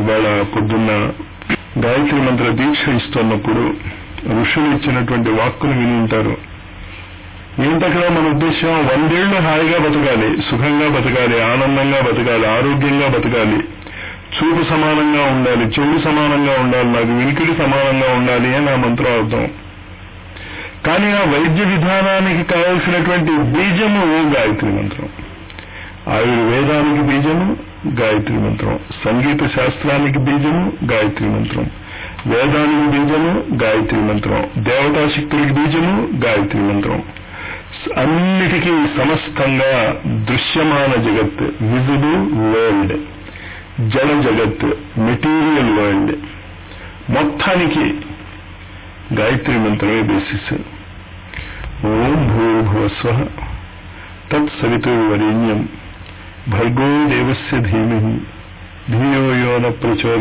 ఇవాళ పొద్దున్న గాయత్రి మంత్ర దీక్ష ఇస్తున్నప్పుడు ఋషులు ఇచ్చినటువంటి వాక్కును విని ఉంటారు ఏంటక్కడ మన ఉద్దేశం వందేళ్లు హాయిగా బతకాలి సుఖంగా బతకాలి ఆనందంగా బతకాలి ఆరోగ్యంగా బతకాలి చూపు సమానంగా ఉండాలి చెవులు సమానంగా ఉండాలి నాకు వినికిడి సమానంగా ఉండాలి అని ఆ మంత్రం అర్థం కానీ ఆ వైద్య విధానానికి కావలసినటువంటి బీజము గాయత్రి మంత్రం ఆయుర్వేదానికి బీజము గాయత్రి మంత్రం సంగీత శాస్త్రానికి బీజము గాయత్రి మంత్రం వేదానికి బీజము గాయత్రి మంత్రం దేవతా శక్తులకి బీజము గాయత్రి మంత్రం అన్నిటికీ సమస్తంగా దృశ్యమాన జగత్ విజిబుల్ వరల్డ్ జడ జగత్ మెటీరియల్ వరల్డ్ మొత్తానికి గాయత్రి మంత్రమే బేసిస్ ఓం భూర్భువస్వ తత్సవితుర్వరేణ్యం భర్గో దేవస్య ధీమహి ధియో యో న ప్రచోదయాత్